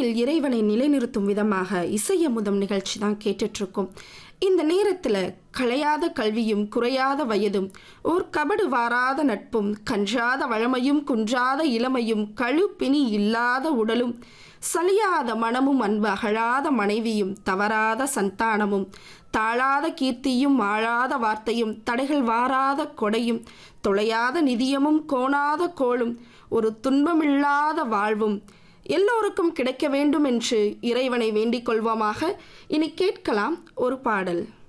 வாழ்வில் இறைவனை நிலைநிறுத்தும் விதமாக இசையமுதம் நிகழ்ச்சி தான் கேட்டுட்ருக்கோம் இந்த நேரத்தில் களையாத கல்வியும் குறையாத வயதும் ஓர் கபடு வாராத நட்பும் கன்றாத வழமையும் குன்றாத இளமையும் கழுப்பினி இல்லாத உடலும் சலியாத மனமும் அன்பு அகழாத மனைவியும் தவறாத சந்தானமும் தாழாத கீர்த்தியும் ஆழாத வார்த்தையும் தடைகள் வாராத கொடையும் தொலையாத நிதியமும் கோணாத கோளும் ஒரு துன்பமில்லாத வாழ்வும் எல்லோருக்கும் கிடைக்க வேண்டும் என்று இறைவனை வேண்டிக் கொள்வோமாக இனி கேட்கலாம் ஒரு பாடல்